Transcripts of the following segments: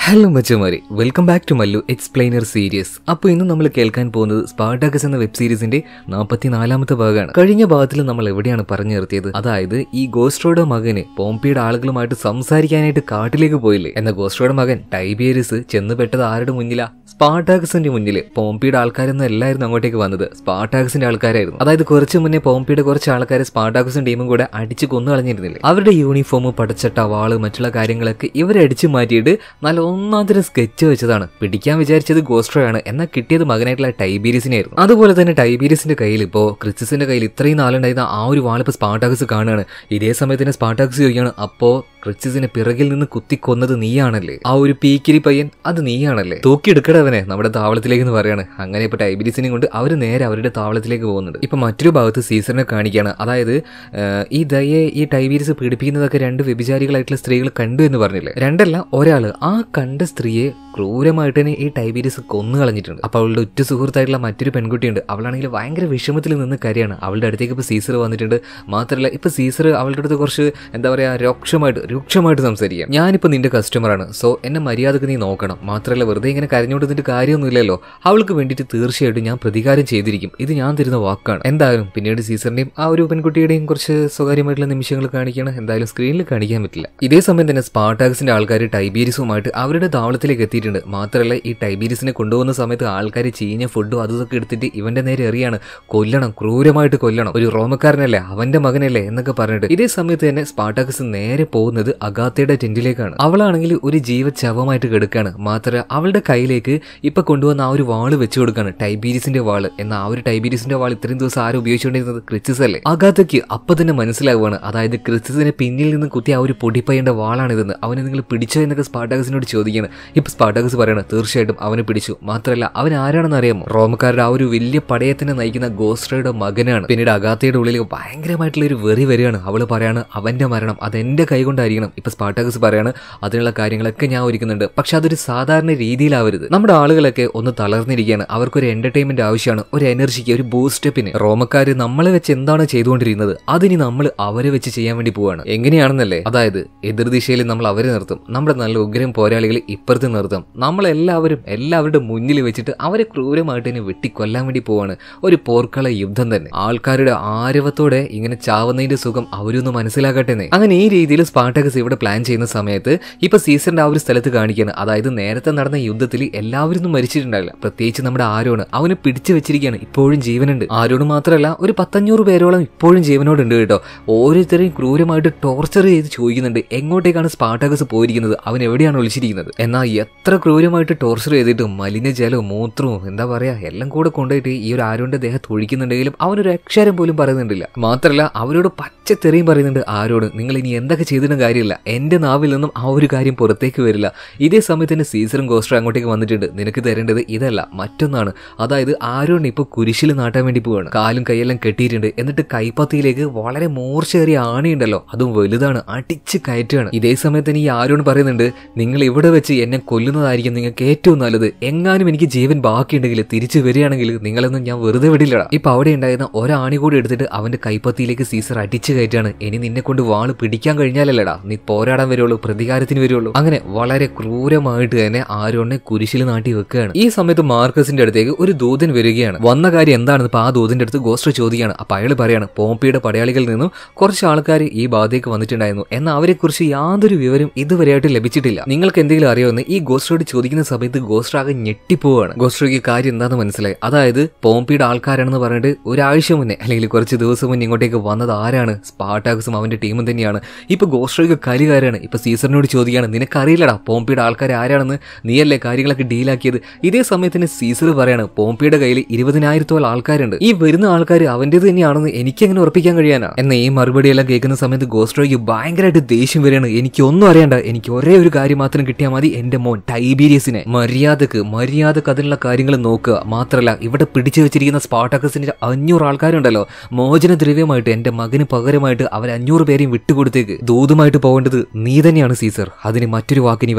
Hello മച്ചമാരി welcome back to Mallu explainer series അപ്പോൾ ഇന്ന് നമ്മൾ കേൾക്കാൻ പോകുന്നത് സ്പാർട്ടാക്കസ് എന്ന വെബ് സീരീസിന്റെ നാൽപ്പത്തിനാലാമത്തെ ഭാഗമാണ് കഴിഞ്ഞ ഭാഗത്തിൽ നമ്മൾ എവിടെയാണ് പറഞ്ഞു നിർത്തിയത് അതായത് ഈ ഗോസ്ട്രോയുടെ മകന് പോംപിയുടെ ആളുകളുമായിട്ട് സംസാരിക്കാനായിട്ട് കാട്ടിലേക്ക് പോയില്ലേ എന്ന ഗോസ്ട്രോയുടെ മകൻ ടൈബിയറിസ് ചെന്ന് പെട്ടത് ആരുടെ മുന്നിലാ സ്പാർട്ടാക്കസിന്റെ മുന്നിൽ പോംപിയുടെ ആൾക്കാരൊന്നും എല്ലായിരുന്നു അങ്ങോട്ടേക്ക് വന്നത് സ്പാർട്ടാക്കസിന്റെ ആൾക്കാരായിരുന്നു അതായത് കുറച്ച് മുന്നേ പോംപിയുടെ കുറച്ച് ആൾക്കാരെ സ്പാർട്ടാക്കസും ടീമും കൂടെ അടിച്ച് കൊന്നു കളഞ്ഞിരുന്നില്ലേ അവരുടെ യൂണിഫോം പടച്ചട്ട വാള് മറ്റുള്ള കാര്യങ്ങളൊക്കെ ഇവരെ അടിച്ചു മാറ്റിയിട്ട് നല്ല ഒന്നാന്തരം സ്കെച്ച് വെച്ചതാണ് പിടിക്കാൻ വിചാരിച്ചത് ഗോസ്ട്രോയാണ് എന്നാൽ കിട്ടിയത് മകനായിട്ടുള്ള ടൈബീരിയസിനായിരുന്നു അതുപോലെ തന്നെ ടൈബീരിയസിന്റെ കയ്യിൽ ഇപ്പോ ക്രിസ്റ്റിന്റെ കയ്യിൽ ഇത്രയും നാളുണ്ടായിരുന്ന ആ ഒരു വാളിപ്പോ സ്പാർട്ടാക്സ് കാണുകയാണ് ഇതേ സമയത്ത് തന്നെ സ്പാർട്ടാക്സ് ചോദിക്കുകയാണ് അപ്പോ ക്രിസ്റ്റിസിനെ പിറകിൽ നിന്ന് കുത്തിക്കൊന്നത് നീയാണല്ലേ ആ ഒരു പീക്കിരി പയ്യൻ അത് നീയാണല്ലേ തൂക്കിയെടുക്കടവനെ നമ്മുടെ താവളത്തിലേക്ക് എന്ന് പറയാണ് അങ്ങനെ ഇപ്പൊ ടൈബീരിയസിനെ കൊണ്ട് അവർ നേരെ അവരുടെ താവളത്തിലേക്ക് പോകുന്നുണ്ട് ഇപ്പൊ മറ്റൊരു ഭാഗത്ത് സീസറിനെ കാണിക്കുകയാണ് അതായത് ആഹ്, ഈ ദയെ ഈ ടൈബീരിയസ് പീഡിപ്പിക്കുന്നതൊക്കെ രണ്ട് വ്യഭിചാരികളായിട്ടുള്ള സ്ത്രീകൾ കണ്ടു എന്ന് പറഞ്ഞില്ലേ രണ്ടല്ല ഒരാള് ആ കണ്ട സ്ത്രീയെ ക്രൂരമായിട്ട് തന്നെ ഈ ടൈബീരിയസ് കൊന്നു കളഞ്ഞിട്ടുണ്ട് അപ്പൊ അവളുടെ ഉറ്റ സുഹൃത്തായിട്ടുള്ള മറ്റൊരു പെൺകുട്ടിയുണ്ട് അവളാണെങ്കിൽ ഭയങ്കര വിഷമത്തിൽ നിന്ന് കരയാണ് അവളുടെ അടുത്തേക്ക് ഇപ്പൊ സീസർ വന്നിട്ടുണ്ട് മാത്രമല്ല ഇപ്പൊ സീസർ അവളുടെ അടുത്ത് കുറച്ച് എന്താ പറയാ രൂക്ഷമായിട്ട് രൂക്ഷമായിട്ട് സംസാരിക്കാം ഞാനിപ്പോ നിന്റെ കസ്റ്റമറാണ് സോ എന്നെ മര്യാദക്ക് നീ നോക്കണം മാത്രമല്ല വെറുതെ ഇങ്ങനെ കരഞ്ഞോണ്ട് നിന്നിട്ട് കാര്യമൊന്നുമില്ലല്ലോ അവൾക്ക് വേണ്ടിയിട്ട് തീർച്ചയായിട്ടും ഞാൻ പ്രതികാരം ചെയ്തിരിക്കും ഇത് ഞാൻ തരുന്ന വാക്കാണ് എന്തായാലും പിന്നീട് സീസറിന്റെയും ആ ഒരു പെൺകുട്ടിയുടെയും കുറച്ച് സ്വകാര്യമായിട്ടുള്ള നിമിഷങ്ങൾ കാണിക്കണം എന്തായാലും സ്ക്രീനിൽ കാണിക്കാൻ പറ്റില്ല ഇതേ സമയം തന്നെ സ്പാർട്ടാക്സിന്റെ ആൾക്കാർ ടൈബീരിയസുമായിട്ട് അവരുടെ താവളത്തിലേക്ക് എത്തിയിട്ടുണ്ട് മാത്രമല്ല ഈ ടൈബീരിയസിനെ കൊണ്ടുപോകുന്ന സമയത്ത് ആൾക്കാർ ചീഞ്ഞ ഫുഡും അതും ഇതൊക്കെ എടുത്തിട്ട് ഇവന്റെ നേരെ എറിയാണ് കൊല്ലണം ക്രൂരമായിട്ട് കൊല്ലണം ഒരു റോമക്കാരനല്ലേ അവന്റെ മകനല്ലേ എന്നൊക്കെ പറഞ്ഞിട്ട് ഇതേ സമയത്ത് തന്നെ സ്പാർട്ടാക്സ് നേരെ പോകുന്നത് അഗാത്തയുടെ ടെന്റിലേക്കാണ് അവളാണെങ്കിൽ ഒരു ജീവചവമായിട്ട് കിടക്കാണ് മാത്രമല്ല അവളുടെ കയ്യിലേക്ക് ഇപ്പൊ കൊണ്ടുവന്ന ആ ഒരു വാള് വെച്ചു കൊടുക്കാണ് ടൈബീരിയസിന്റെ വാള് എന്നാൽ ആ ഒരു ടൈബീരിയസിന്റെ വാൾ ഇത്രയും ദിവസം ആരും ഉപയോഗിച്ചുകൊണ്ടിരുന്നത് ക്രിസ്റ്റിസ് അല്ലേ അഗാത്തയ്ക്ക് അപ്പൊ തന്നെ മനസ്സിലാവുകയാണ് അതായത് ക്രിസ്റ്റിസിനെ പിന്നിൽ നിന്ന് കുത്തിയ ആ ഒരു പൊടിപ്പയ്യന്റെ വാളാണിതെന്ന് അവനെ നിങ്ങൾ പിടിച്ചോ എന്നൊക്കെ സ്പാർട്ടാക്സിനോട് ചോദിക്കുകയാണ് ഇപ്പൊ സ്പാർട്ടാക്സ് പറയണം തീർച്ചയായിട്ടും അവനെ പിടിച്ചു മാത്രമല്ല അവൻ ആരാണെന്ന് അറിയാമോ റോമക്കാരുടെ ആ ഒരു വലിയ പടയത്തിനെ നയിക്കുന്ന ഗോസ്ട്രയുടെ മകനാണ് പിന്നീട് അഗാത്തയുടെ ഉള്ളിൽ ഭയങ്കരമായിട്ടുള്ള ഒരു വെറി വരികയാണ് അവള് പറയാണ് അവന്റെ മരണം അതെന്റെ കൈ കൊണ്ടായിരിക്കണം ഇപ്പൊ സ്പാർട്ടാക്സ് പറയാണ് അതിനുള്ള കാര്യങ്ങളൊക്കെ ഞാൻ ഒരുക്കുന്നുണ്ട് പക്ഷെ അതൊരു സാധാരണ രീതിയിലാവരുത് നമ്മുടെ ആളുകളൊക്കെ ഒന്ന് തളർന്നിരിക്കുകയാണ് അവർക്കൊരു എന്റർടൈൻമെന്റ് ആവശ്യമാണ് ഒരു എനർജിക്ക് ഒരു ബൂസ്റ്റപ്പിന് റോമക്കാര് നമ്മളെ വെച്ച് എന്താണ് ചെയ്തുകൊണ്ടിരിക്കുന്നത് അതിനി നമ്മൾ അവരെ വെച്ച് ചെയ്യാൻ വേണ്ടി പോവാണ് എങ്ങനെയാണെന്നല്ലേ അതായത് എതിർദിശയിൽ നമ്മൾ അവരെ നിർത്തും നമ്മുടെ നല്ല ഉഗ്രം പോരാളികൾ ഇപ്പുറത്ത് നിർത്തും നമ്മളെല്ലാവരും എല്ലാവരുടെ മുന്നിൽ വെച്ചിട്ട് അവരെ ക്രൂരമായിട്ട് തന്നെ വെട്ടിക്കൊല്ലാൻ വേണ്ടി പോവാണ് ഒരു പോർക്കള യുദ്ധം തന്നെ ആൾക്കാരുടെ ആരവത്തോടെ ഇങ്ങനെ ചാവുന്നതിന്റെ സുഖം അവരൊന്ന് മനസ്സിലാക്കട്ടെന്നേ അങ്ങനെ ഈ രീതിയിൽ സ്പാർട്ടകസ് ഇവിടെ പ്ലാൻ ചെയ്യുന്ന സമയത്ത് ഇപ്പൊ സീസറിന്റെ ആ ഒരു സ്ഥലത്ത് കാണിക്കുകയാണ് അതായത് നേരത്തെ നടന്ന യുദ്ധത്തിൽ എല്ലാവരും ഒന്നും മരിച്ചിട്ടുണ്ടാവില്ല പ്രത്യേകിച്ച് നമ്മുടെ ആരോണ് അവന് പിടിച്ചു വെച്ചിരിക്കുകയാണ് ഇപ്പോഴും ജീവനുണ്ട് ആരോണ് മാത്രമല്ല ഒരു പത്തഞ്ഞൂറ് പേരോളം ഇപ്പോഴും ജീവനോടുണ്ട് കേട്ടോ ഓരോരുത്തരെയും ക്രൂരമായിട്ട് ടോർച്ചർ ചെയ്ത് ചോദിക്കുന്നുണ്ട് എങ്ങോട്ടേക്കാണ് സ്പാർട്ടകസ് പോയിരിക്കുന്നത് അവൻ എവിടെയാണ് ഒളിച്ചിരിക്കുന്നത് എന്നാൽ എത്ര ക്രൂരമായിട്ട് ടോർച്ചർ ചെയ്തിട്ടും മലിനജലവും മൂത്രവും എന്താ പറയാ എല്ലാം കൂടെ കൊണ്ടുപോയിട്ട് ഈ ഒരു ആരോന്റെ ദേഹത്ത് ഒഴിക്കുന്നുണ്ടെങ്കിലും അവനൊരു അക്ഷരം പോലും പറയുന്നുണ്ടില്ല മാത്രമല്ല അവരോട് പച്ചത്തെറിയും പറയുന്നുണ്ട് ആരോട് നിങ്ങൾ ഇനി എന്തൊക്കെ ചെയ്തിട്ടും കാര്യമില്ല എന്റെ നാവിൽ നിന്നും ആ ഒരു കാര്യം പുറത്തേക്ക് വരില്ല ഇതേ സമയത്ത് തന്നെ സീസറും ഗോസ്റ്ററും അങ്ങോട്ടേക്ക് വന്നിട്ടുണ്ട് നിനക്ക് തരേണ്ടത് ഇതല്ല മറ്റൊന്നാണ് അതായത് ആരോണ് ഇപ്പൊ കുരിശിൽ നാട്ടാൻ വേണ്ടി പോവാണ് കാലും കൈയെല്ലാം കെട്ടിയിട്ടുണ്ട് എന്നിട്ട് കൈപ്പത്തിയിലേക്ക് വളരെ മൂർച്ചയേറിയ ആണിയുണ്ടല്ലോ അതും വലുതാണ് അടിച്ച് കയറ്റുകയാണ് ഇതേ സമയത്ത് തന്നെ ഈ ആരോൺ പറയുന്നുണ്ട് നിങ്ങൾ ഇവിടെ വെച്ച് എന്നെ കൊല്ലുന്നതായിരിക്കും നിങ്ങൾക്ക് ഏറ്റവും നല്ലത് എങ്ങാനും എനിക്ക് ജീവൻ ബാക്കിയുണ്ടെങ്കിൽ തിരിച്ചു വരികയാണെങ്കിൽ നിങ്ങളൊന്നും ഞാൻ വെറുതെ വിടില്ലടാ ഇപ്പൊ അവിടെ ഉണ്ടായിരുന്ന ഒരാണി കൂടി എടുത്തിട്ട് അവന്റെ കൈപ്പത്തിയിലേക്ക് സീസർ അടിച്ചു കയറ്റാണ് ഇനി നിന്നെ കൊണ്ട് വാള് പിടിക്കാൻ കഴിഞ്ഞാലല്ലടാ നീ പോരാടാൻ വരുള്ളൂ പ്രതികാരത്തിന് വരുള്ളൂ അങ്ങനെ വളരെ ക്രൂരമായിട്ട് തന്നെ ആരോണിനെ കുരിശിൽ നാട്ടി വെക്കുകയാണ് ഈ സമയത്ത് മാർക്കസിന്റെ അടുത്തേക്ക് ഒരു ദൂതൻ വരികയാണ് വന്ന കാര്യം എന്താണെന്ന് ഇപ്പൊ ആ ദൂതന്റെ അടുത്ത് ഗോസ്റ്റർ ചോദിക്കുകയാണ് അപ്പൊ അയാൾ പറയാണ് പോംപിയുടെ പടയാളികളിൽ നിന്നും കുറച്ച് ആൾക്കാർ ഈ ബാധയ്ക്ക് വന്നിട്ടുണ്ടായിരുന്നു എന്നാൽ അവരെക്കുറിച്ച് യാതൊരു വിവരം ഇതുവരെയായിട്ട് ലഭിച്ചിട്ടില്ല നിങ്ങൾക്ക് എന്തെങ്കിലും അറിയുമെന്ന് ഈ ഗോസ്റ്ററോട് ചോദിക്കുന്ന സമയത്ത് ഗോസ്റ്റർ ആകെ ഞെട്ടിപ്പോവാണ് ഗോസ്റ്റർക്ക് കാര്യം എന്താണെന്ന് മനസ്സിലായി അതായത് പോംപിയുടെ ആൾക്കാരാണെന്ന് പറഞ്ഞിട്ട് ഒരാഴ്ച മുന്നേ അല്ലെങ്കിൽ കുറച്ച് ദിവസം മുന്നേ ഇങ്ങോട്ടേക്ക് വന്നത് ആരാണ് സ്പാർട്ടാക്സും അവന്റെ ടീമും തന്നെയാണ് ഇപ്പൊ ഗോസ്റ്റർക്ക് കലികാരാണ് ഇപ്പൊ സീസറിനോട് ചോദിക്കുകയാണ് നിനക്കറിയില്ലടാ പോംപിയുടെ ആൾക്കാർ ആരാണെന്ന് നീയല്ലേ കാര്യങ്ങളൊക്കെ ഡീലാക്കിയത് ഇതേ സമയത്തിന് സീസർ പറയാണ് പോംപിയുടെ കയ്യിൽ ഇരുപതിനായിരത്തോളം ആൾക്കാരുണ്ട് ഈ വരുന്ന ആൾക്കാർ അവന്റേത് തന്നെയാണെന്ന് എനിക്കെങ്ങനെ ഉറപ്പിക്കാൻ കഴിയാനാ എന്ന ഈ മറുപടിയെല്ലാം കേൾക്കുന്ന സമയത്ത് ഗോസ്ട്രോയ്ക്ക് ഭയങ്കരമായിട്ട് ദേഷ്യം വരികയാണ് എനിക്ക് ഒന്നും അറിയണ്ട എനിക്ക് ഒരേ ഒരു കാര്യം മാത്രം കിട്ടിയാൽ മതി എന്റെ മോൻ ടൈബീരിയസിനെ മര്യാദക്ക് മര്യാദക്ക് അതിനുള്ള കാര്യങ്ങൾ നോക്കുക മാത്രമല്ല ഇവിടെ പിടിച്ചു വെച്ചിരിക്കുന്ന സ്പാർട്ടക്കസിന്റെ അഞ്ഞൂറ് ആൾക്കാരുണ്ടല്ലോ മോചന ദ്രവ്യമായിട്ട് എന്റെ മകന് പകരമായിട്ട് അവർ അഞ്ഞൂറ് പേരെയും വിട്ടുകൊടുത്തേക്ക് ദൂതുമായിട്ട് പോകേണ്ടത് നീ തന്നെയാണ് സീസർ അതിന് മറ്റൊരു വാക്കിനി വേണ്ട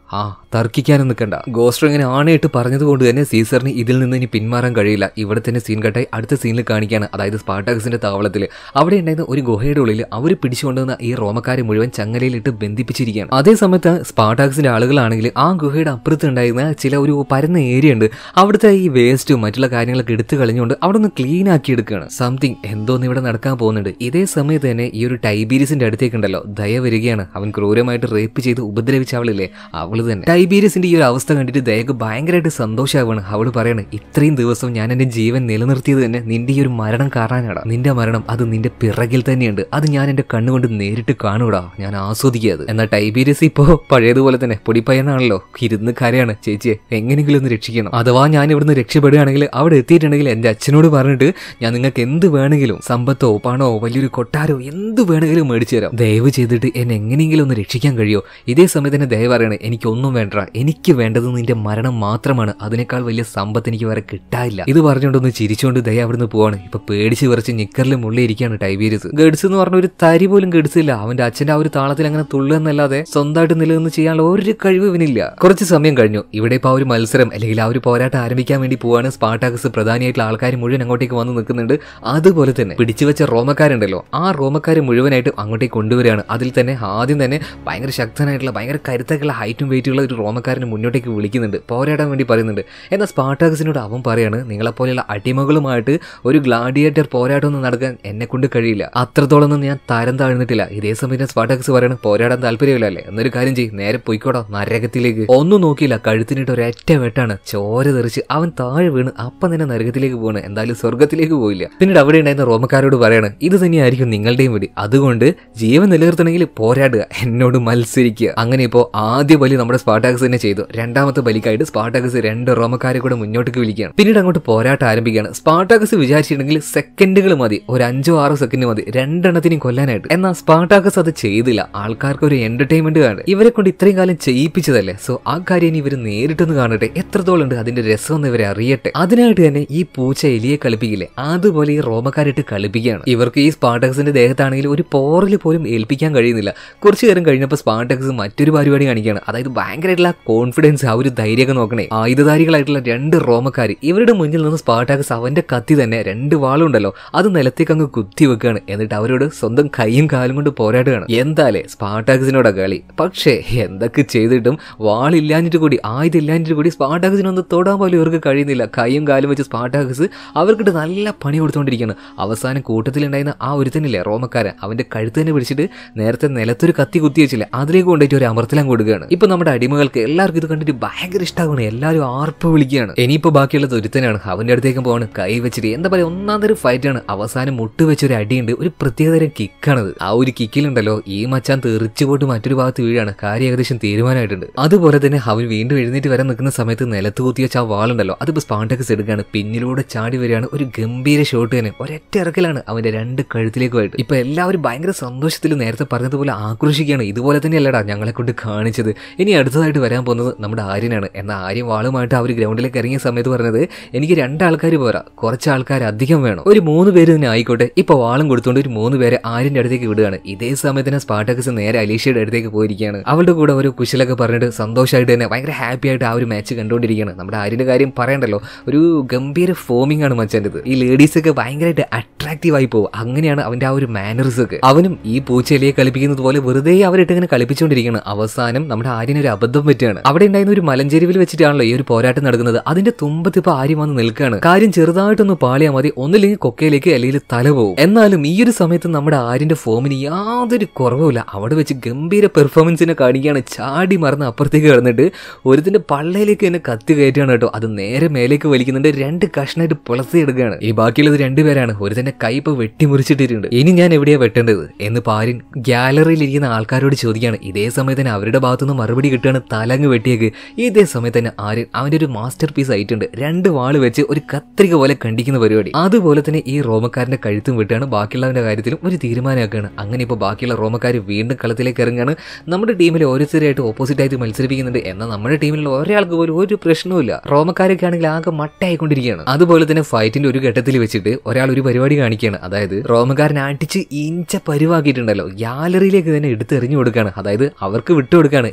ആ തർക്കിക്കാനും നിൽക്കണ്ട ഗോസ്റ്റർ ഇങ്ങനെ ആണയിട്ട് പറഞ്ഞതുകൊണ്ട് തന്നെ സീസറിന് ഇതിൽ നിന്ന് ഇനി പിന്മാറാൻ കഴിയില്ല ഇവിടെ തന്നെ സീൻ കട്ടായി അടുത്ത സീനിൽ കാണിക്കുകയാണ് അതായത് സ്പാർട്ടാക്സിന്റെ താവളത്തിൽ അവിടെ ഉണ്ടായിരുന്ന ഒരു ഗുഹയുടെ ഉള്ളിൽ അവർ പിടിച്ചുകൊണ്ടുവന്ന ഈ റോമക്കാരെ മുഴുവൻ ചങ്ങലയിലിട്ട് ബന്ധിപ്പിച്ചിരിക്കുകയാണ് അതേ സമയത്ത് സ്പാർട്ടാക്സിന്റെ ആളുകളാണെങ്കിൽ ആ ഗുഹയുടെ അപ്പുറത്ത് ഉണ്ടായിരുന്ന ചില ഒരു പരന്ന ഏരിയ ഉണ്ട് അവിടുത്തെ ഈ വേസ്റ്റും മറ്റുള്ള കാര്യങ്ങളൊക്കെ എടുത്തു കളഞ്ഞുകൊണ്ട് അവിടെ ഒന്ന് ക്ലീൻ ആക്കി എടുക്കുകയാണ് സംതിങ് എന്തോന്ന് ഇവിടെ നടക്കാൻ പോകുന്നുണ്ട് ഇതേ സമയത്ത് തന്നെ ഈ ഒരു ടൈബീരിയസിന്റെ അടുത്തേക്കുണ്ടല്ലോ ദയ വരികയാണ് അവൻ ക്രൂരമായിട്ട് റേപ്പ് ചെയ്ത് ഉപദ്രവിച്ച അവളില്ലേ അവള് തന്നെ ടൈബീരിയസിന്റെ ഈ ഒരു അവസ്ഥ കണ്ടിട്ട് ദയക്ക് ഭയങ്കരമായിട്ട് സന്തോഷമാവാണ് അവള് പറയാണ് ഇത്രയും ദിവസം ഞാൻ എന്റെ ജീവൻ നിലനിർത്തിയത് തന്നെ നിന്റെ ഈ ഒരു മരണം കാരണാണ് നിന്റെ മരണം അത് നിന്റെ പിറകിൽ തന്നെയുണ്ട് അത് ഞാൻ എന്റെ കണ്ണുകൊണ്ട് നേരിട്ട് കാണൂടാ ഞാൻ ആസ്വദിക്കുക അത് എന്നാൽ ടൈബീരിയസ് ഇപ്പോ പഴയതുപോലെ തന്നെ പൊടിപ്പയ്യനാണല്ലോ ഇരുന്ന് കരയാണ് ചേച്ചിയെ എങ്ങനെയെങ്കിലും ഒന്ന് രക്ഷിക്കണം അഥവാ ഞാൻ ഇവിടുന്ന് രക്ഷപ്പെടുകയാണെങ്കിൽ അവിടെ എത്തിയിട്ടുണ്ടെങ്കിൽ എന്റെ അച്ഛനോട് പറഞ്ഞിട്ട് ഞാൻ നിങ്ങൾക്ക് എന്ത് വേണമെങ്കിലും സമ്പത്തോ പണോ വലിയൊരു കൊട്ടാരോ എന്ത് വേണമെങ്കിലും മേടിച്ചു തരാം ദയവ് ചെയ്തിട്ട് എന്നെ എങ്ങനെയെങ്കിലും ഒന്ന് രക്ഷിക്കാൻ കഴിയോ ഇതേ സമയത്ത് തന്നെ ദയ പറയണേ എനിക്കൊന്നും വേണ്ട എനിക്ക് വേണ്ടത് നിന്റെ മരണം മാത്രമാണ് അതിനേക്കാൾ വലിയ സമ്പത്ത് എനിക്ക് വേറെ കിട്ടാനില്ല ഇത് പറഞ്ഞുകൊണ്ടൊന്ന് ചിരിച്ചുകൊണ്ട് ദയ അവിടുന്ന് പോവാണ് ഇപ്പൊ പേടിച്ച് വിറച്ച് നിക്കറിൽ മുള്ളിയിരിക്കുകയാണ് ടൈബീരിയസ് ഗഡ്സ് എന്ന് പറഞ്ഞ ഒരു തരി പോലും ഗഡ്സില്ല അവന്റെ അച്ഛന്റെ ആ ഒരു താളത്തിൽ അങ്ങനെ തുള്ളുന്നല്ലാതെ സ്വന്തമായിട്ട് നിലനിന്ന് ചെയ്യാനുള്ള ഒരു കഴിവ് ഇവനില്ല കുറച്ച് സമയം കഴിഞ്ഞു ഇവിടെ ഇപ്പൊ ആ ഒരു മത്സരം അല്ലെങ്കിൽ ആ ഒരു പോരാട്ടം ആരംഭിക്കാൻ വേണ്ടി പോവാണ് സ്പാർട്ടാക്സ് പ്രധാനമായിട്ടുള്ള ആൾക്കാർ മുഴുവൻ അങ്ങോട്ടേക്ക് വന്ന് നിൽക്കുന്നുണ്ട് അതുപോലെ തന്നെ പിടിച്ചു വെച്ച റോമക്കാരുണ്ടല്ലോ ആ റോമക്കാർ മുഴുവനായിട്ട് അങ്ങോട്ടേക്ക് കൊണ്ടുവരികയാണ് അതിൽ തന്നെ ആദ്യം തന്നെ ഭയങ്കര ശക്തനായിട്ടുള്ള ഭയങ്കര കരുത്തൊക്കെയുള്ള ഹൈറ്റും വെയിറ്റുള്ള ഒരു റോമക്കാരനെ മുന്നോട്ടേക്ക് വിളിക്കുന്നുണ്ട് പോരാടാൻ വേണ്ടി പറയുന്നുണ്ട് എന്നാൽ സ്പാർട്ടാക്സിനോട് അവൻ പറയാണ് നിങ്ങളെപ്പോലെയുള്ള അടിമകളുമായിട്ട് ഒരു ഗ്ലാഡിയേറ്റർ പോരാട്ടം ഒന്നും നടക്കാൻ എന്നെ കൊണ്ട് കഴിയില്ല അത്രത്തോളം ഒന്നും ഞാൻ തരം താഴ്ന്നിട്ടില്ല ഇതേ സമയത്ത് സ്പാർട്ടാക്സ് പറയണം പോരാടാൻ താല്പര്യമില്ലല്ലേ എന്നൊരു കാര്യം ചെയ്യും നേരെ പൊയ്ക്കോടാ നരകത്തിലേക്ക് ഒന്നും നോക്കിയില്ല കഴുത്തിനിട്ട് ഒരൊറ്റ വെട്ടാണ് ചോര തെറിച്ച് അവൻ താഴെ വീണ് അപ്പം തന്നെ നരകത്തിലേക്ക് പോവാണ് എന്തായാലും സ്വർഗത്തിലേക്ക് പോയില്ല പിന്നീട് അവിടെ ഉണ്ടായിരുന്ന റോമക്കാരോട് പറയാണ് ഇത് തന്നെയായിരിക്കും നിങ്ങളുടെയും വിധി അതുകൊണ്ട് ജീവൻ നിലനിർത്തണമെങ്കിൽ പോരാടുക എന്നോട് മത്സരിക്കുക അങ്ങനെ ഇപ്പോൾ ആദ്യ ബലി നമ്മുടെ സ്പാർട്ടാക്സ് തന്നെ ചെയ്തു രണ്ടാമത്തെ ബലിക്കായിട്ട് സ്പാർട്ടാക്സ് രണ്ട് റോമക്കാരെ കൂടെ മുന്നോട്ടേക്ക് വിളിക്കുകയാണ് പിന്നീട് അങ്ങോട്ട് പോരാട്ടം ആരംഭിക്കുകയാണ് സ്പാർട്ടാക്സ് വിചാരിച്ചിട്ടുണ്ടെങ്കിൽ സെക്കൻഡുകൾ മതി ഒരു അഞ്ചോ ആറോ സെക്കൻഡ് മതി രണ്ടെണ്ണത്തിനും കൊല്ലാനായിട്ട് എന്നാൽ സ്പാർട്ടാക്കസ് അത് ചെയ്തില്ല ആൾക്കാർക്ക് ഒരു എന്റർടൈൻമെന്റ് കാണും ഇവരെ കൊണ്ട് ഇത്രയും കാലം ചെയ്യിപ്പിച്ചതല്ലേ സോ ആ കാര്യം ഇനി ഇവർ നേരിട്ടൊന്ന് കാണട്ടെ എത്രത്തോളം ഉണ്ട് അതിന്റെ രസം എന്ന് ഇവരെ അറിയട്ടെ അതിനായിട്ട് തന്നെ ഈ പൂച്ച എലിയെ കളിപ്പിക്കില്ലേ അതുപോലെ ഈ റോമക്കാരിട്ട് കളിപ്പിക്കുകയാണ് ഇവർക്ക് ഈ സ്പാർട്ടക്സിന്റെ ദേഹത്താണെങ്കിൽ ഒരു പോറിൽ പോലും ഏൽപ്പിക്കാൻ കഴിയുന്നില്ല കുറച്ചു നേരം കഴിഞ്ഞപ്പോൾ സ്പാർട്ടക്സ് മറ്റൊരു പരിപാടി കാണിക്കുകയാണ് അതായത് ഭയങ്കരമായിട്ടുള്ള കോൺഫിഡൻസ് ആ ഒരു ധൈര്യമൊക്കെ നോക്കണേ ആയുധധാരികളായിട്ടുള്ള രണ്ട് റോമക്കാർ ഇവരുടെ മുന്നിൽ നിന്ന് സ്പാർട്ടാക്സ് അവന്റെ കത്തി തന്നെ രണ്ട് വാളുണ്ടല്ലോ അത് നിലത്തേക്ക് അങ്ങ് കുത്തി വെക്കുകയാണ് എന്നിട്ട് അവരോട് സ്വന്തം കൈയും കാലും കൊണ്ട് പോരാടുകയാണ് എന്താലേ സ്പാർട്ടാക്സിനോടാ കളി പക്ഷേ എന്തൊക്കെ ചെയ്തിട്ടും വാളില്ലാഞ്ഞിട്ട് കൂടി ആയുധം ഇല്ലാഞ്ഞിട്ട് കൂടി സ്പാർട്ടാക്സിനൊന്ന് തൊടാൻ പോലും ഇവർക്ക് കഴിയുന്നില്ല കൈയും കാലും വെച്ച് സ്പാർട്ടാക്സ് അവർക്കിട്ട് നല്ല പണി കൊടുത്തുകൊണ്ടിരിക്കുകയാണ് അവസാനം കൂട്ടത്തിലുണ്ടായിരുന്ന ആ ഒരുത്തനില്ലേ റോമക്കാരൻ അവന്റെ കഴുത്ത് തന്നെ പിടിച്ചിട്ട് നേരത്തെ നിലത്തൊരു കത്തി കുത്തി വെച്ചില്ലേ അതിലേക്ക് കൊണ്ടുപോയിട്ട് ഒരു അമർത്തലം കൊടുക്കുകയാണ് ഇപ്പൊ നമ്മുടെ അടിമകൾക്ക് എല്ലാവർക്കും ഇത് കണ്ടിട്ട് ഭയങ്കര ഇഷ്ടമാണ് എല്ലാവരും ആർപ്പ് വിളിക്കുകയാണ് ഇനിയിപ്പോ ബാക്കിയുള്ളത് ഒരുത്തനാണ് അവന്റെ അടുത്തേക്ക് പോവാണ് കൈ വെച്ചിട്ട് എന്താ പറയാ ഒന്നാം തരം ഫൈറ്റ് ആണ് അവസാനം മുട്ട് വെച്ചൊരു അടിയുണ്ട് ഒരു പ്രത്യേകതരം കിക്കാണത് ആ ഒരു കിക്കിലുണ്ടല്ലോ ഈ മച്ചാൻ തെറിച്ചു പോയിട്ട് മറ്റൊരു ഭാഗത്ത് വീഴാണ് കാര്യം ഏകദേശം തീരുമാനമായിട്ടുണ്ട് അതുപോലെ തന്നെ അവൻ വീണ്ടും എഴുന്നേറ്റ് വരാൻ നിൽക്കുന്ന സമയത്ത് നിലത്ത് കുത്തി വെച്ച ആ വാളുണ്ടല്ലോ അതിപ്പോ സ്പാണ്ടക്സ് എടുക്കുകയാണ് പിന്നിലൂടെ ചാടി വരികയാണ് ഒരു ഗംഭീര ഷോട്ട് തന്നെ ഒരൊറ്റ ഇറക്കലാണ് അവന്റെ രണ്ട് കഴുത്തിലേക്കുമായിട്ട് ഇപ്പൊ എല്ലാവരും ഭയങ്കര സന്തോഷത്തിൽ നേരത്തെ പറഞ്ഞതുപോലെ ആക്രോശിക്കുകയാണ് ഇതുപോലെ തന്നെയല്ലടാ ഞങ്ങളെ കൊണ്ട് കാണിച്ചത് ഇനി അടുത്തതായിട്ട് വരാൻ പോകുന്നത് നമ്മുടെ ആര്യനാണ് എന്നാൽ ആര്യൻ വാളുമായിട്ട് ആ ഒരു ഗ്രൗണ്ടിലേക്ക് ഇറങ്ങിയ സമയത്ത് പറഞ്ഞത് എനിക്ക് രണ്ടാൾക്കാർ പോരാ കുറച്ച് ആൾക്കാർ അധികം വേണം ഒരു മൂന്ന് പേര് തന്നെ ആയിക്കോട്ടെ ഇപ്പൊ വാളും കൊടുത്തുകൊണ്ട് ഒരു മൂന്ന് പേരെ ആര്യന്റെ അടുത്തേക്ക് വിടുകയാണ് ഇതേ സമയത്ത് തന്നെ സ്പാർട്ടക്സ് നേരെ അലീഷയുടെ അടുത്തേക്ക് പോയിരിക്കുകയാണ് അവളുടെ കൂടെ ഒരു കുശലൊക്കെ പറഞ്ഞിട്ട് സന്തോഷമായിട്ട് തന്നെ ഭയങ്കര ഹാപ്പി ആയിട്ട് ആ ഒരു മാച്ച് കണ്ടുകൊണ്ടിരിക്കുകയാണ് നമ്മുടെ ആര്യന്റെ കാര്യം പറയണ്ടല്ലോ ഒരു ഗംഭീര ഫോമിംഗ് ആണ് മച്ചാൻ്റെത് ഈ ലേഡീസ് ഒക്കെ ഭയങ്കരമായിട്ട് അട്രാക്റ്റീവ് ആയി പോകും അങ്ങനെയാണ് അവന്റെ ആ ഒരു മാനേഴ്സ് ഒക്കെ അവനും ഈ പൂച്ചെലിയെ കളിപ്പിക്കുന്നത് പോലെ വെറുതെ അവരിട്ട് ഇങ്ങനെ കളിപ്പിച്ചുകൊണ്ടിരിക്കുകയാണ് അവസാനം നമ്മുടെ ആര്യന് ഒരു അബദ്ധം പറ്റുകയാണ് അവിടെ ഉണ്ടായിരുന്ന ഒരു മലഞ്ചെരുവിൽ വെച്ചിട്ടാണല്ലോ ഈ ഒരു പോരാട്ടം നടക്കുന്നത് അതിന്റെ തുമ്പത്ത് ഇപ്പൊ ആര്യം വന്ന് നിൽക്കുകയാണ് കാര്യം ചെറുതായിട്ടൊന്ന് പാളിയാൽ മതി ഒന്നില്ലെങ്കിൽ കൊക്കയിലേക്ക് അല്ലെങ്കിൽ തല പോകും എന്നാലും ഈ ഒരു സമയത്ത് നമ്മുടെ ആര്യന്റെ ഫോമിന് യാതൊരു കുറവുമില്ല അവിടെ വെച്ച് ഗംഭീര പെർഫോമൻസിനെ കാണിക്കുകയാണ് ചാടി മറന്ന് അപ്പുറത്തേക്ക് കിടന്നിട്ട് ഒരുത്തിന്റെ പള്ളയിലേക്ക് തന്നെ കത്തി കയറ്റുകയാണ് കേട്ടോ അത് നേരെ മേലേക്ക് വലിക്കുന്നുണ്ട് രണ്ട് കഷ്ണമായിട്ട് പുളത്തി എടുക്കുകയാണ് ഈ ബാക്കിയുള്ളത് രണ്ടുപേരാണ് ഒരുത്തന്റെ കൈ ഇപ്പൊ വെട്ടിമുറിച്ചിട്ടിട്ടുണ്ട് ഇനി ഞാൻ എവിടെയാ വെട്ടേണ്ടത് എന്ന് പാരിൻ ഗ്യാലറിയിൽ ഇരിക്കുന്ന ആൾക്കാരോട് ചോദിക്കുകയാണ് ഇതേ സമയത്ത് തന്നെ അവരുടെ ഭാഗത്തുനിന്ന് മറുപടി കിട്ടുകയാണ് തലങ്ങ് വെട്ടിയേക്ക് ഇതേ സമയത്ത് തന്നെ ആര്യൻ അവന്റെ ഒരു മാസ്റ്റർ പീസ് ആയിട്ടുണ്ട് രണ്ട് വാള് വെച്ച് ഒരു കത്രിക പോലെ കണ്ടിക്കുന്ന പരിപാടി അതുപോലെ തന്നെ ഈ റോമക്കാരന്റെ കഴുത്തും വിട്ടാണ് ബാക്കിയുള്ളവന്റെ കാര്യത്തിലും ഒരു തീരുമാനമാക്കുകയാണ് അങ്ങനെ ഇപ്പോൾ ബാക്കിയുള്ള റോമക്കാർ വീണ്ടും കളത്തിലേക്ക് ഇറങ്ങുകയാണ് നമ്മുടെ ടീമിൽ ഓരോരുത്തരായിട്ട് ഓപ്പോസിറ്റ് ആയിട്ട് മത്സരിപ്പിക്കുന്നുണ്ട് എന്നാൽ നമ്മുടെ ടീമിലുള്ള ഒരാൾക്ക് പോലും ഒരു പ്രശ്നവുമില്ല റോമക്കാരൊക്കെ ആണെങ്കിൽ ആകെ മട്ടയായിക്കൊണ്ടിരിക്കുകയാണ് അതുപോലെ തന്നെ ഫൈറ്റിന്റെ ഒരു ഘട്ടത്തിൽ വെച്ചിട്ട് ഒരാൾ ഒരു പരിപാടി കാണിക്കുകയാണ് അതായത് റോമക്കാരൻ അടിച്ച് ഇഞ്ച പരിവാക്കിയിട്ടുണ്ടല്ലോ ഗ്യാലറിയിലേക്ക് തന്നെ എടുത്ത് എറിഞ്ഞു കൊടുക്കുകയാണ് അതായത് അവർക്ക് വിട്ടുകൊടുക്കുകയാണ് ഇനി എന്താ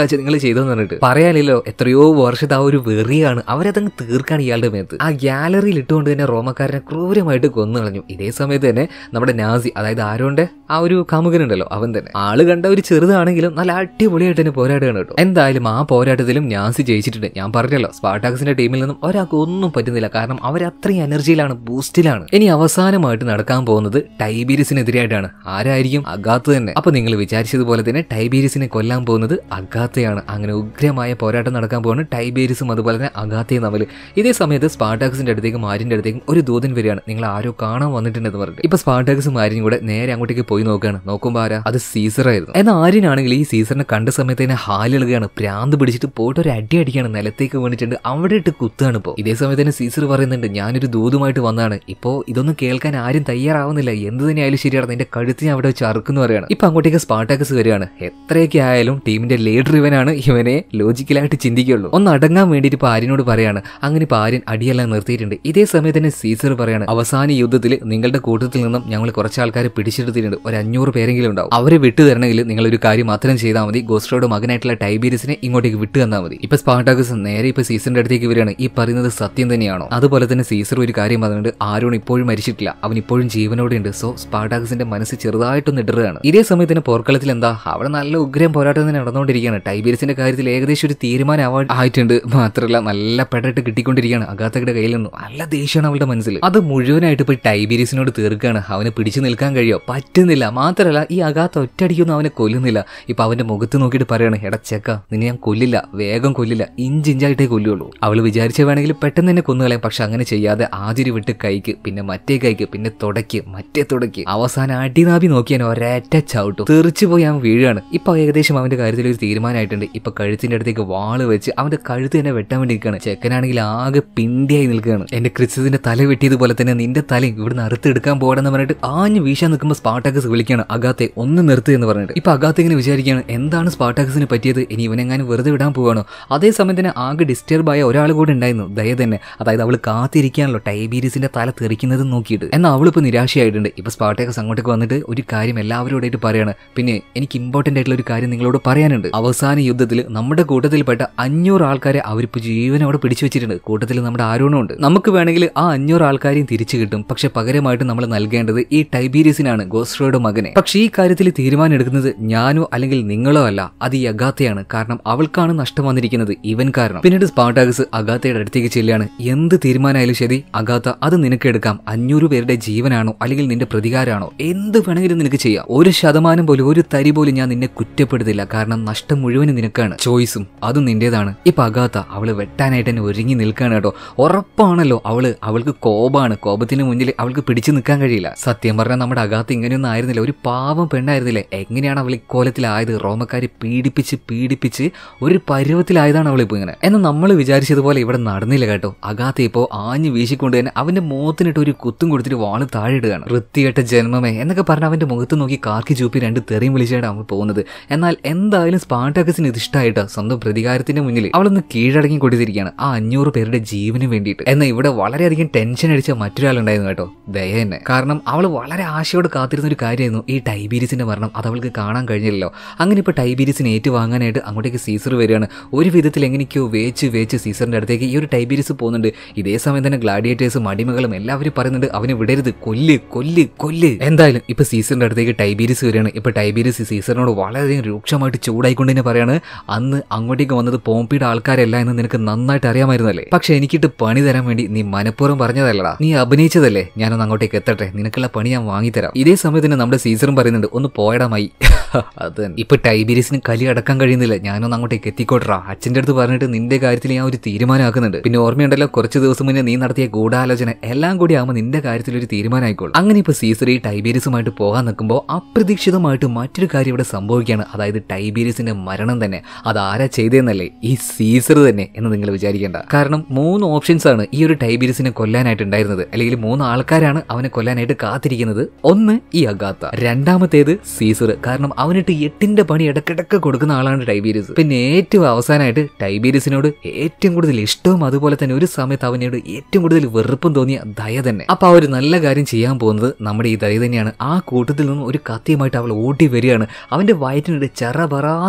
വെച്ചാൽ നിങ്ങൾ ചെയ്തെന്ന് പറഞ്ഞിട്ട് പറയാനില്ലോ എത്രയോ വർഷത്തെ ആ ഒരു വെറിയാണ് അവരതങ്ങ് തീർക്കാണ് ഇയാളുടെ മേത്ത് ആ ഗ്യാലറിയിൽ ഇട്ടുകൊണ്ട് തന്നെ റോമക്കാരനെ ക്രൂരമായിട്ട് കൊന്നു കളഞ്ഞു ഇതേ സമയത്ത് തന്നെ നമ്മുടെ നാസി അതായത് ആരോന്റെ ആ ഒരു കാമുകനുണ്ടല്ലോ അവൻ തന്നെ ആള് കണ്ട ഒരു ചെറുതാണെങ്കിലും നല്ല അടിപൊളിയായിട്ട് തന്നെ പോരാടുകയാണ് കേട്ടോ എന്തായാലും ആ പോരാട്ടത്തിലും നാസി ജയിച്ചിട്ടുണ്ട് ഞാൻ പറഞ്ഞല്ലോ സ്പാർട്ടാക്സിന്റെ ടീമിൽ നിന്നും ഒരാൾക്ക് ഒന്നും പറ്റുന്നില്ല കാരണം അവർ അത്രയും എനർജിയിലാണ് ബൂസ്റ്റിലാണ് ഇനി അവസാനമായിട്ട് നടക്കാൻ പോകുന്നത് ടൈബീരിസിനെതിരായിട്ടാണ് ആരായിരിക്കും അഗാത്ത് തന്നെ അപ്പൊ നിങ്ങൾ വിചാരിച്ചതുപോലെ തന്നെ ടൈബീരിസിനെ കൊല്ലാൻ പോകുന്നത് അഗാത്തയാണ് അങ്ങനെ ഉഗ്രമായ പോരാട്ടം നടക്കാൻ പോകുന്നത് ടൈബേരിസും അതുപോലെ തന്നെ അഗാത്തയും തമ്മിൽ ഇതേ സമയത്ത് സ്പാർട്ടാക്സിന്റെ അടുത്തേക്കും ആര്യന്റെ അടുത്തേക്കും ഒരു ദൂതൻ വരികയാണ് നിങ്ങൾ ആരോ കാണാൻ വന്നിട്ടുണ്ടെന്ന് പറഞ്ഞിട്ട് ഇപ്പൊ സ്പാർട്ടാക്സും ആര്യനും കൂടെ നേരെ അങ്ങോട്ടേക്ക് പോയി നോക്കുകയാണ് നോക്കുമ്പോൾ ആരാ അത് സീസർ ആയിരുന്നു എന്നാൽ ആര്യനാണെങ്കിൽ ഈ സീസറിനെ കണ്ട സമയത്ത് തന്നെ ഹാലിളുകയാണ് പ്രാന്ത് പിടിച്ചിട്ട് പോയിട്ട് ഒരു അടി അടിക്കുകയാണ് നിലത്തേക്ക് വീണിട്ടുണ്ട് അവിടെ ഇട്ട് കുത്തുകയാണ് ഇപ്പോൾ ഇതേ സമയത്ത് തന്നെ സീസർ പറയുന്നുണ്ട് ഞാനൊരു ദൂതുമായിട്ട് വന്നതാണ് ഇപ്പോൾ ഇതൊന്നും കേൾക്കാൻ ആരും തയ്യാറാവുന്നില്ല എന്ത് തന്നെയായാലും ശരിയാണ് എന്റെ കഴുത്ത് ഞാൻ അവിടെ വെച്ച് അറുക്കുന്നു പറയാണ് ഇപ്പൊ അങ്ങോട്ടേക്ക് സ്പാർട്ടാക്സ് വരികയാണ് എത്രയൊക്കെ ആയാലും ടീമിന്റെ ലീഡർ ഇവനാണ് ഇവനെ ലോജിക്കലായിട്ട് ചിന്തിക്കുള്ളൂ ഒന്ന് അടങ്ങാൻ വേണ്ടിയിട്ട് ഇപ്പൊ ആര്യനോട് പറയാണ് അങ്ങനെ ഇപ്പൊ ആര്യൻ അടിയെല്ലാം നിർത്തിയിട്ടുണ്ട് ഇതേ സമയത്ത് തന്നെ സീസർ പറയാണ് അവസാന യുദ്ധത്തിൽ നിങ്ങളുടെ കൂട്ടത്തിൽ നിന്നും ഞങ്ങൾ കുറച്ച് ആൾക്കാരെ പിടിച്ചെടുത്തിട്ടുണ്ട് ഒരു അഞ്ഞൂറ് പേരെങ്കിലും ഉണ്ടാവും അവരെ വിട്ടു തരണമെങ്കിൽ നിങ്ങൾ ഒരു കാര്യം മാത്രം ചെയ്താൽ മതി ഗോസ്ട്രോയുടെ മകനായിട്ടുള്ള ടൈബീരിസിനെ ഇങ്ങോട്ടേക്ക് വിട്ടു തന്നാൽ മതി ഇപ്പൊ സ്പാർട്ടാക്കസ് നേരെ ഇപ്പൊ സീസറിന്റെ അടുത്തേക്ക് വരികയാണ് ഈ പറയുന്നത് സത്യം തന്നെയാണോ അതുപോലെ തന്നെ സീസർ ഒരു കാര്യം പറഞ്ഞിട്ട് ആരോൺ ഇപ്പോഴും മരിച്ചിട്ടില്ല അവൻ ഇപ്പോഴും ജീവനോടെ ഉണ്ട് സോ സ്പാർട്ടാക്കസിന്റെ മനസ്സ് ചെറുതായിട്ടൊന്ന് ഇടറുകയാണ് ഇതേ സമയത്ത് തന്നെ പോർക്കളത്തിൽ എന്താ അവിടെ നല്ല ഉഗ്രം പോരാട്ടം തന്നെ നടന്നുകൊണ്ടിരിക്കുകയാണ് ടൈബീരിസിന്റെ കാര്യത്തിൽ ഏകദേശം ഒരു തീരുമാനം ആവാ- ആയിട്ടുണ്ട് മാത്രമല്ല നല്ല പെടട്ട് കിട്ടിക്കൊണ്ടിരിക്കുകയാണ് അഗാത്തയുടെ കയ്യിൽ നിന്നും നല്ല ദേഷ്യമാണ് അവളുടെ മനസ്സിൽ അത് മുഴുവനായിട്ട് ഇപ്പൊ ടൈബീരിസിനോട് തീർക്കുകയാണ് അവനെ പിടിച്ചു നിൽക്കാൻ കഴിയോ പറ്റുന്നില്ല മാത്രമല്ല ഈ അഗാത്ത ഒറ്റയടിക്കൊന്നും അവനെ കൊല്ലുന്നില്ല ഇപ്പൊ അവന്റെ മുഖത്ത് നോക്കിയിട്ട് പറയാണ് എടാ ചെക്ക നിന്നെ ഞാൻ കൊല്ലില്ല വേഗം കൊല്ലില്ല ഇഞ്ചിഞ്ചായിട്ടേ കൊല്ലുള്ളൂ അവള് വിചാരിച്ച വേണമെങ്കിൽ പെട്ടെന്ന് തന്നെ കൊന്നുകളയാം പക്ഷെ അങ്ങനെ ചെയ്യാതെ ആതിരി വിട്ട് കൈക്ക് പിന്നെ മറ്റേ കൈക്ക് പിന്നെ തുടയ്ക്ക് മറ്റേ തുടയ്ക്ക് അവസാനം അടിനാഭി നോക്കിയാൻ ഒരേറ്റ ചവിട്ടും തെറിച്ചു പോയി അവൻ വീഴാണ് ഇപ്പൊ ഏകദേശം അവന്റെ കാര്യത്തിൽ ഒരു തീരുമാനമായിട്ടുണ്ട് ഇപ്പൊ കഴുത്തിന്റെ അടുത്തേക്ക് വാള് വെച്ച് അവന്റെ കഴുത്ത് തന്നെ വെട്ടാൻ വേണ്ടി നിൽക്കുകയാണ് ചെക്കനാണെങ്കിൽ ആകെ പിണ്ടിയായി നിൽക്കുകയാണ് എന്റെ ക്രിസ്തുവിന്റെ തല വെട്ടിയതുപോലെ തന്നെ നിന്റെ തലയും ഇവിടുന്ന് അറുത്തെടുക്കാൻ പോകണമെന്ന് പറഞ്ഞിട്ട് ആഞ്ഞു വീശാൻ നിൽക്കുമ്പോൾ സ്പാർട്ടാക്കസ് വിളിക്കുകയാണ് അഗാത്തെ ഒന്ന് നിർത്ത് എന്ന് പറഞ്ഞിട്ട് ഇപ്പൊ അഗാത്തെ ഇങ്ങനെ വിചാരിക്കുകയാണ് എന്താണ് സ്പാർട്ടാക്കസിന് പറ്റിയത് ഇനി ഇവനെങ്ങാനും വെറുതെ വിടാൻ പോവാണോ അതേസമയം തന്നെ ആകെ ഡിസ്റ്റർബ് ആയ ഒരാൾ കൂടെ ഉണ്ടായിരുന്നു ദയ തന്നെ അതായത് അവള് കാത്തിരിക്കാണല്ലോ ടൈബീരിസിന്റെ തല തെറിക്കുന്നത് നോക്കിയിട്ട് എന്നാൽ അവളിപ്പോ നിരാശയായിട്ടുണ്ട് ഇപ്പൊ സ്പാർട്ടാക്കസ് അങ്ങോട്ടേക്ക് വന്നിട്ട് ഒരു കാര്യം എല്ലാവരോടായിട്ട് പറയാണ് പിന്നെ എനിക്ക് ഇമ്പോർട്ടന്റ് ആയിട്ടുള്ള ഒരു കാര്യം നിങ്ങളോട് പറയാനുണ്ട് അവസാന യുദ്ധത്തിൽ നമ്മുടെ കൂട്ടത്തിൽപ്പെട്ട അഞ്ഞൂറ് ആൾക്കാരെ അവരിപ്പോ ജീവനോടെ പിടിച്ചു വെച്ചിട്ടുണ്ട് കൂട്ടത്തിൽ നമ്മുടെ ആരോണും ഉണ്ട് നമുക്ക് വേണമെങ്കിൽ ആ അഞ്ഞൂറ് ആൾക്കാരെയും തിരിച്ചു കിട്ടും പക്ഷെ പകരമായിട്ട് നമ്മൾ നൽകേണ്ടത് ഈ ടൈബീരിയസിനാണ് ഗോസ്ട്രോയുടെ മകനെ പക്ഷെ ഈ കാര്യത്തിൽ തീരുമാനം എടുക്കുന്നത് ഞാനോ അല്ലെങ്കിൽ നിങ്ങളോ അല്ല അത് ഈ അഗാത്തയാണ് കാരണം അവൾക്കാണ് നഷ്ടം വന്നിരിക്കുന്നത് ഇവൻ കാരണം പിന്നീട് സ്പാർട്ടാഗസ് അഗാത്തയുടെ അടുത്തേക്ക് ചെല്ലുകയാണ് എന്ത് തീരുമാനമായാലും ശരി അഗാത്ത അത് നിനക്ക് എടുക്കാം അഞ്ഞൂറ് പേരുടെ ജീവനാണോ അല്ലെങ്കിൽ നിന്റെ പ്രതികാരമാണോ എന്ത് വേണമെങ്കിലും നിനക്ക് ചെയ്യാം ഒരു ശതമാനം പോലും ഒരു തരി പോലും ഞാൻ നിന്നെ കുറ്റപ്പെടുത്തില്ല കാരണം നഷ്ടം മുഴുവനും നിനക്കാണ് ചോയ്സും അതും നിന്റേതാണ് ഇപ്പൊ അഗാത്ത അവള് വെട്ടാനായിട്ട് തന്നെ ഒരുങ്ങി നിൽക്കുകയാണ് കേട്ടോ ഉറപ്പാണല്ലോ അവള് അവൾക്ക് കോപാണ് കോപത്തിന് മുന്നിൽ അവൾക്ക് പിടിച്ചു നിൽക്കാൻ കഴിയില്ല സത്യം പറഞ്ഞാൽ നമ്മുടെ അഗാത്ത് ഇങ്ങനെയൊന്നും ആയിരുന്നില്ല ഒരു പാവം പെണ്ണായിരുന്നില്ലേ എങ്ങനെയാണ് അവൾ ഇക്കോലത്തിലായത് റോമക്കാരെ പീഡിപ്പിച്ച് പീഡിപ്പിച്ച് ഒരു പരുവത്തിലായതാണ് അവളിപ്പോ ഇങ്ങനെ എന്നാൽ നമ്മൾ വിചാരിച്ചതുപോലെ ഇവിടെ നടന്നില്ല കേട്ടോ അഗാത്ത ഇപ്പോ ആഞ്ഞു വീശിക്കൊണ്ട് തന്നെ അവന്റെ മുഖത്തിനിട്ട് ഒരു കുത്തും കൊടുത്തിട്ട് വാള് താഴെ ഇടുകയാണ് വൃത്തികെട്ട ജന്മമേ എന്നൊക്കെ പറഞ്ഞ് അവന്റെ മുഖത്ത് നോക്കി കാർക്കി ചൂപ്പി രണ്ട് തെറിയും വിളിച്ചാണ് അവൻ പോകുന്നത് എന്നാൽ എന്തായാലും സ്പാർട്ടാക്കസിന് ഇത് ഇഷ്ടമായിട്ട് സ്വന്തം പ്രതികാരത്തിന്റെ മുന്നിൽ അവളൊന്ന് കീഴടങ്ങി കൊടുത്തിരിക്കുകയാണ് ആ അഞ്ഞൂറ് പേരുടെ ജീവന് വേണ്ടിയിട്ട് എന്നാൽ ഇവിടെ വളരെയധികം ടെൻഷൻ അടിച്ച മറ്റൊരാളുണ്ടായിരുന്നു കേട്ടോ ദയ തന്നെ കാരണം അവൾ വളരെ ആശയോട് കാത്തിരുന്ന ഒരു കാര്യമായിരുന്നു ഈ ടൈബീരിസിന്റെ മരണം അത് അവൾക്ക് കാണാൻ കഴിഞ്ഞില്ലല്ലോ അങ്ങനെ ഇപ്പൊ ടൈബീരിസിനെ ഏറ്റുവാങ്ങാനായിട്ട് അങ്ങോട്ടേക്ക് സീസർ വരികയാണ് ഒരു വിധത്തിൽ എങ്ങനെയൊക്കെയോ വേച്ച് വേച്ച് സീസറിന്റെ അടുത്തേക്ക് ഈ ഒരു ടൈബീരിസ് പോകുന്നുണ്ട് ഇതേ സമയം തന്നെ ഗ്ലാഡിയേറ്റേഴ്സും അടിമകളും എല്ലാവരും പറയുന്നുണ്ട് അവനെ വിടരുത് കൊല്ല് കൊല്ല് കൊല്ല് എന്തായാലും ഇപ്പൊ സീസറിന്റെ അടുത്തേക്ക് ടൈബീരിസ് വരികയാണ് ഇപ്പൊ ടൈബീരിസ് സീസറിനോട് വളരെയധികം രൂക്ഷമായിട്ട് ചൂടായിക്കൊണ്ട് തന്നെ പറയാണ് അന്ന് അങ്ങോട്ടേക്ക് വന്നത് പോംപിയുടെ ആൾക്കാരല്ല എന്ന് നിനക്ക് നന്നായിട്ട് അറിയാമായിരുന്നല്ലേ പക്ഷെ എനിക്കിട്ട് പണി തരാൻ വേണ്ടി നീ മനഃപൂർവ്വം പറഞ്ഞതല്ലടാ നീ അഭിനയിച്ചതല്ലേ ഞാനൊന്ന് അങ്ങോട്ടേക്ക് എത്തട്ടെ നിനക്കുള്ള പണി ഞാൻ വാങ്ങിത്തരാം ഇതേ സമയത്ത് തന്നെ നമ്മുടെ സീസറും പറയുന്നുണ്ട് ഒന്ന് പോയടാമായി അത് തന്നെ. ഇപ്പൊ ടൈബീരിയസിന് കലി അടക്കാൻ കഴിയുന്നില്ല ഞാനൊന്ന് അങ്ങോട്ടേക്ക് എത്തിക്കോട്ടറാ അച്ഛന്റെ അടുത്ത് പറഞ്ഞിട്ട് നിന്റെ കാര്യത്തിൽ ഞാൻ ഒരു തീരുമാനമാക്കുന്നുണ്ട് പിന്നെ ഓർമ്മയുണ്ടല്ലോ കുറച്ച് ദിവസം മുന്നേ നീ നടത്തിയ ഗൂഢാലോചന എല്ലാം കൂടി ആകുമ്പോൾ നിന്റെ കാര്യത്തിൽ ഒരു തീരുമാനമായിക്കോളും അങ്ങനെ ഇപ്പൊ സീസർ ഈ ടൈബീരിയസുമായിട്ട് പോകാൻ നിൽക്കുമ്പോൾ അപ്രതീക്ഷിതമായിട്ട് മറ്റൊരു കാര്യം ഇവിടെ സംഭവിക്കുകയാണ് അതായത് ടൈബീരിയസിന്റെ മരണം തന്നെ അത് ആരാ ചെയ്തതെന്നല്ലേ ഈ സീസർ തന്നെ എന്ന് നിങ്ങൾ വിചാരിക്കേണ്ട കാരണം മൂന്ന് ഓപ്ഷൻസ് ആണ് ഈ ഒരു ടൈബീരിയസിനെ കൊല്ലാനായിട്ട് ഉണ്ടായിരുന്നത് അല്ലെങ്കിൽ മൂന്ന് ആൾക്കാരാണ് അവനെ കൊല്ലാനായിട്ട് കാത്തിരിക്കുന്നത് ഒന്ന് ഈ അഗാത്ത രണ്ടാമത്തേത് സീസർ കാരണം അവനിട്ട് എട്ടിന്റെ പണി ഇടക്കിടക്ക് കൊടുക്കുന്ന ആളാണ് ടൈബീരിയസ് പിന്നെ ഏറ്റവും അവസാനമായിട്ട് ടൈബീരിയസിനോട് ഏറ്റവും കൂടുതൽ ഇഷ്ടവും അതുപോലെ തന്നെ ഒരു സമയത്ത് അവനോട് ഏറ്റവും കൂടുതൽ വെറുപ്പും തോന്നിയ ദയ തന്നെ അപ്പൊ ആ ഒരു നല്ല കാര്യം ചെയ്യാൻ പോകുന്നത് നമ്മുടെ ഈ ദയ തന്നെയാണ് ആ കൂട്ടത്തിൽ നിന്നും ഒരു കത്തിയുമായിട്ട് അവൾ ഓടി വരികയാണ് അവന്റെ വയറ്റിനിട്ട് ചെറ പറാന്നിട്ട് കുത്തുക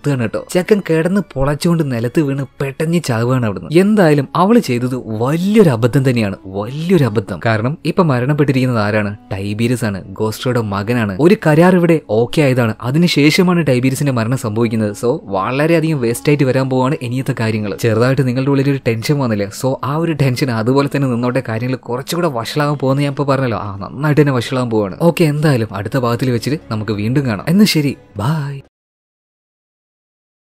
നിർത്തുകയാണ് കേട്ടോ ചെക്കൻ കിടന്ന് പൊളച്ചുകൊണ്ട് നിലത്ത് വീണ് പെട്ടെന്ന് ചാവുകയാണ് അവിടുന്ന് എന്തായാലും അവള് ചെയ്തത് വലിയൊരു അബദ്ധം തന്നെയാണ് വലിയൊരു അബദ്ധം കാരണം ഇപ്പൊ മരണപ്പെട്ടിരിക്കുന്നത് ആരാണ് ടൈബീരിയസ് ആണ് ഗോസ്ട്രോയുടെ മകനാണ് ഒരു കരാർ ഇവിടെ ഓക്കെ ആയതാണ് അതിനുശേഷമാണ് ടൈബീരിയസിന്റെ മരണം സംഭവിക്കുന്നത് സോ വളരെയധികം വേസ്റ്റ് ആയിട്ട് വരാൻ പോവാണ് ഇനിയത്തെ കാര്യങ്ങൾ ചെറുതായിട്ട് നിങ്ങളുടെ ഉള്ളിൽ ഒരു ടെൻഷൻ വന്നില്ലേ സോ ആ ഒരു ടെൻഷൻ അതുപോലെ തന്നെ നിന്നോട്ടെ കാര്യങ്ങൾ കുറച്ചുകൂടെ വഷളാകാൻ പോകുന്ന ഞാൻ ഇപ്പൊ പറഞ്ഞല്ലോ ആ നന്നായിട്ട് തന്നെ വഷളാകാൻ പോവാണ് ഓക്കെ എന്തായാലും അടുത്ത ഭാഗത്തിൽ വെച്ചിട്ട് നമുക്ക് വീണ്ടും കാണാം എന്ന് ശരി ബൈ